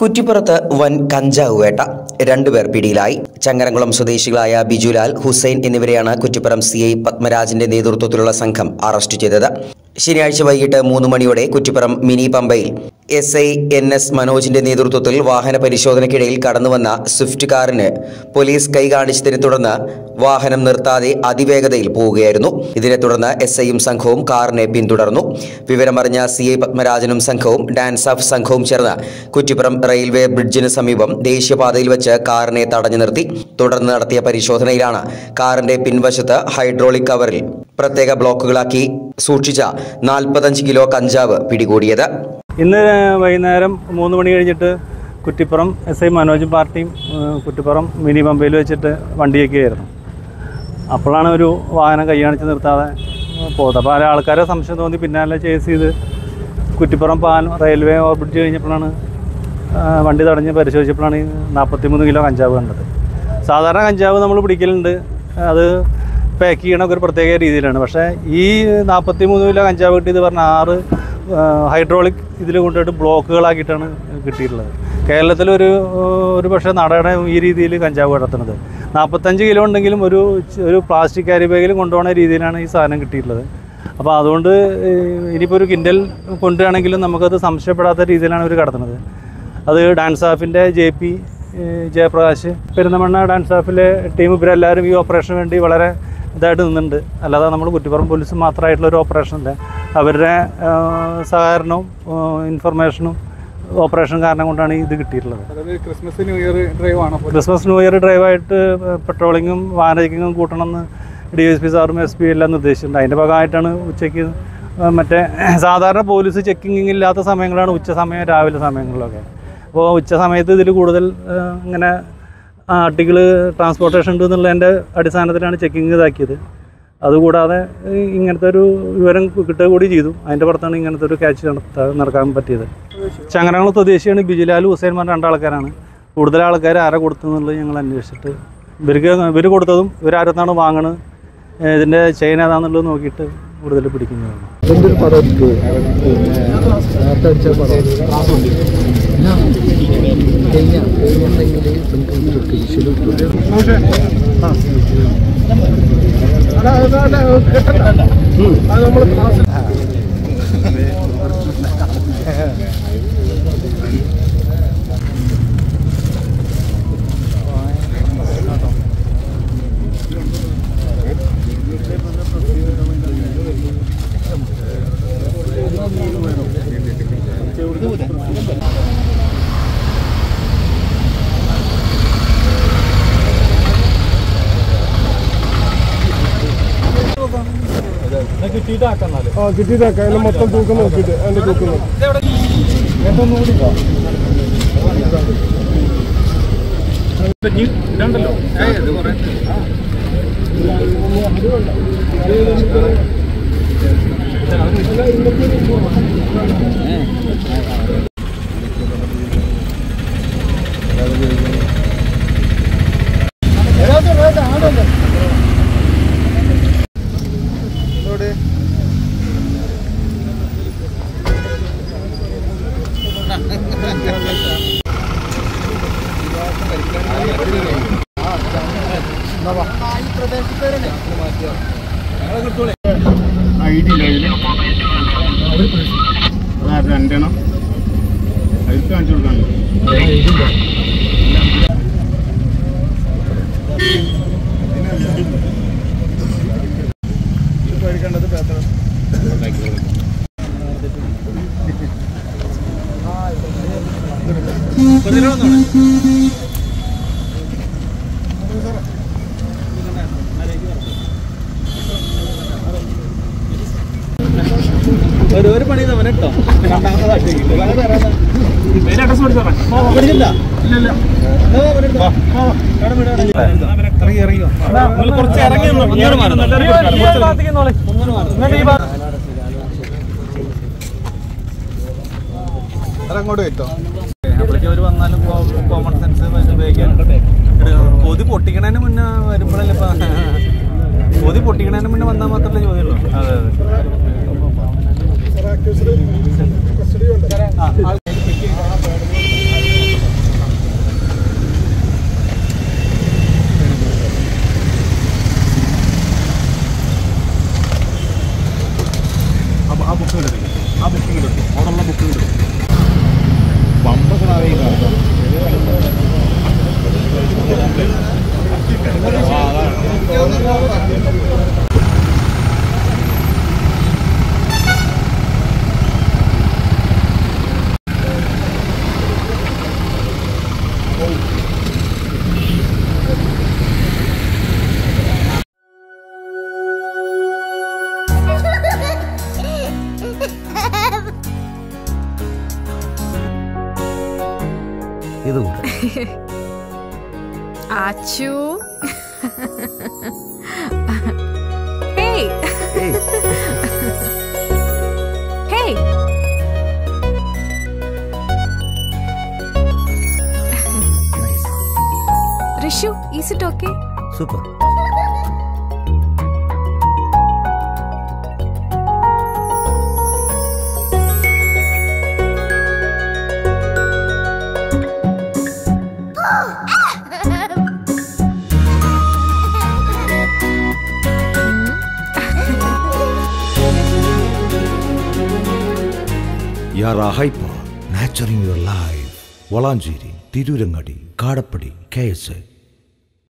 കുറ്റിപ്പുറത്ത് വൻ കഞ്ചാവ് വേട്ട രണ്ടുപേർ പിടിയിലായി ചങ്ങരംകുളം സ്വദേശികളായ ബിജുലാൽ ഹുസൈൻ എന്നിവരെയാണ് കുറ്റിപ്പുറം സി ഐ പത്മരാജന്റെ നേതൃത്വത്തിലുള്ള സംഘം അറസ്റ്റ് ചെയ്തത് ശനിയാഴ്ച വൈകിട്ട് മൂന്ന് മണിയോടെ കുറ്റിപ്പുറം മിനി പമ്പയിൽ എസ് ഐ എൻ എസ് മനോജിന്റെ നേതൃത്വത്തിൽ വാഹന പരിശോധനയ്ക്കിടയിൽ കടന്നുവന്ന സ്വിഫ്റ്റ് കാറിന് പോലീസ് കൈ കാണിച്ചതിനെ തുടർന്ന് വാഹനം നിർത്താതെ അതിവേഗതയിൽ പോവുകയായിരുന്നു ഇതിനെ തുടർന്ന് എസ് ഐയും സംഘവും കാറിനെ പിന്തുടർന്നു വിവരമറിഞ്ഞ സി ഐ പത്മരാജനും സംഘവും ഡാൻസ് ഓഫ് സംഘവും ചേർന്ന് കുറ്റിപ്പുറം റെയിൽവേ ബ്രിഡ്ജിന് സമീപം ദേശീയപാതയിൽ വെച്ച് കാറിനെ തടഞ്ഞു നിർത്തി തുടർന്ന് നടത്തിയ പരിശോധനയിലാണ് കാറിന്റെ പിൻവശത്ത് ഹൈഡ്രോളിക് കവറിൽ പ്രത്യേക ബ്ലോക്കുകളാക്കി സൂക്ഷിച്ച നാൽപ്പത്തഞ്ച് കിലോ കഞ്ചാവ് പിടികൂടിയത് ഇന്ന് വൈകുന്നേരം മൂന്ന് മണി കഴിഞ്ഞിട്ട് കുറ്റിപ്പുറം എസ് ഐ മനോജ് പാർട്ടിയും ഏഹ്, കുറ്റിപ്പുറം മിനി പമ്പയിൽ വെച്ചിട്ട് വണ്ടി വയ്ക്കുകയായിരുന്നു അപ്പോഴാണ് ഒരു വാഹനം കൈ കാണിച്ച് നിർത്താതെ പോകുന്നത് അപ്പോൾ പല ആൾക്കാരെ സംശയം തോന്നി പിന്നാലെ ചേസ് ചെയ്ത് കുറ്റിപ്പുറം പാലം റെയിൽവേ ബ്രിഡ്ജ് കഴിഞ്ഞപ്പോഴാണ് ആ, വണ്ടി തടഞ്ഞ് പരിശോധിച്ചപ്പോഴാണ് ഈ നാൽപ്പത്തിമൂന്ന് കിലോ കഞ്ചാവ് കണ്ടത് സാധാരണ കഞ്ചാവ് നമ്മൾ പിടിക്കലുണ്ട് അത് പാക്ക് ചെയ്യണമൊക്കെ ഒരു പ്രത്യേക രീതിയിലാണ് പക്ഷേ ഈ നാൽപ്പത്തി മൂന്ന് കിലോ കഞ്ചാവ് കിട്ടിയത് പറഞ്ഞാൽ ആറ് ഹൈഡ്രോളിക് ഇതിൽ കൊണ്ടുപോയിട്ട് ബ്ലോക്കുകളാക്കിയിട്ടാണ് കിട്ടിയിട്ടുള്ളത് കേരളത്തിലൊരു ഒരു പക്ഷേ നടയുടെ ഈ രീതിയിൽ കഞ്ചാവ് കടത്തുന്നത് നാൽപ്പത്തഞ്ച് കിലോ ഉണ്ടെങ്കിലും ഒരു ച- ഒരു പ്ലാസ്റ്റിക് ക്യാരി ബാഗിൽ കൊണ്ടുപോകുന്ന രീതിയിലാണ് ഈ സാധനം കിട്ടിയിട്ടുള്ളത് അപ്പോൾ അതുകൊണ്ട് ഏഹ്, ഇനിയിപ്പോൾ ഒരു കിൻഡൽ കൊണ്ടുവരാണെങ്കിലും നമുക്കത് സംശയപ്പെടാത്ത രീതിയിലാണ് ഇവർ കടത്തുന്നത് അത് ഡാൻസ് ആഫിൻ്റെ J P Jayaprakash Perinthalmanna dance ആഫിലെ ടീം ഇവരെല്ലാവരും ഈ ഓപ്പറേഷന് വേണ്ടി വളരെ ഇതായിട്ട് നിന്നുണ്ട് അല്ലാതെ നമ്മൾ കുറ്റിപ്പുറം പോലീസ് മാത്രമായിട്ടുള്ള ഒരു ഓപ്പറേഷനല്ല അവരുടെ ആ, സഹകരണവും ഇൻഫർമേഷനും ഓപ്പറേഷൻ കാരണം കൊണ്ടാണ് ഇത് കിട്ടിയിട്ടുള്ളത് അതായത് ക്രിസ്മസ് ന്യൂ ഇയർ ഡ്രൈവ് ആണ് അപ്പോൾ ക്രിസ്മസ് ന്യൂ ഇയർ ഡ്രൈവായിട്ട് പെട്രോളിങ്ങും വാഹന ചെക്കിങ്ങും കൂട്ടണമെന്ന് ഡി എസ് പി സാറും എസ് പി എല്ലാം നിർദ്ദേശിച്ചിട്ടുണ്ട് അതിൻ്റെ ഭാഗമായിട്ടാണ് ഉച്ചയ്ക്ക് ആ, മറ്റേ സാധാരണ പോലീസ് ചെക്കിങ് ഇല്ലാത്ത സമയങ്ങളാണ് ഉച്ച സമയം രാവിലെ സമയങ്ങളിലൊക്കെ അപ്പോൾ ഉച്ച സമയത്ത് ഇതിൽ കൂടുതൽ ആ, ഇങ്ങനെ ആർട്ടിക്കിൾ ട്രാൻസ്പോർട്ടേഷൻ ഉണ്ട് എന്നുള്ളതിൻ്റെ അടിസ്ഥാനത്തിലാണ് ചെക്കിങ് ഇതാക്കിയത് അതുകൂടാതെ ഈ ഇങ്ങനത്തെ ഒരു വിവരം കിട്ടുക കൂടി ചെയ്തു അതിൻ്റെ പുറത്താണ് ഇങ്ങനത്തെ ഒരു ക്യാച്ച് നടത്താൻ നടക്കാൻ പറ്റിയത് ചങ്ങരകുളം സ്വദേശിയാണ് ബിജുലാൽ ഹുസൈൻ പറഞ്ഞ രണ്ടാൾക്കാരാണ് കൂടുതൽ ആൾക്കാർ ആരെ കൊടുത്തെന്നുള്ളത് ഞങ്ങൾ അന്വേഷിച്ചിട്ട് ഇവർക്ക് ഇവർ കൊടുത്തതും ഇവരാരത്താണ് വാങ്ങണത് ഏഹ് ഇതിൻ്റെ ചെയിൻ ഏതാണെന്നുള്ളത് നോക്കിയിട്ട് കൂടുതൽ പിടിക്കുന്നതാണ് എന്തൊരു പടം പിന്നെ നേരത്തെ അടിച്ച പടം ആ കിട്ടിയിട്ടേക്കാം അതിന് മൊത്തം തൂക്കം നോക്കിയിട്ട് അതിന്റെ തൂക്കം നോക്കി ഐ ഡി ഇല്ല അതിൽ അതാ രണ്ടെണ്ണം അതിൽ കാണിച്ചു കൊടുക്കാനുണ്ട് പേടിക്കേണ്ടത് പേപ്പർ ഒരു ഒരു പണി തന്നെ കേട്ടോ കുറച്ച് ഇറങ്ങി അതങ്ങോട്ട് വെച്ചോ അപ്പോഴേക്കും അവർ വന്നാലും കോമൺ സെൻസ് ഉപയോഗിക്കാൻ കൊതി പൊട്ടിക്കണതിന് മുന്നേ വരുമ്പോഴല്ലേ ഇപ്പൊ കൊതി പൊട്ടിക്കണതിന് മുന്നേ വന്നാൽ മാത്രമല്ലേ ചോദ്യമുള്ളൂ അതെ അതെ കസ്റ്റഡി ഉണ്ട് ആ, ആൾ- ബുക്ക് എടുക്കും ആ ബുക്കിംഗ് എടുക്കും അവിടെയുള്ള ബുക്കിംഗ് എടുക്കും പമ്പൊക്കെ നിറയെ കാണാം ഇതുകൊണ്ട് ആച്ചു hey hey Rishu is it okay super യാർ hyper nurturing your life Valanchery Tirurangadi Kadappadi K S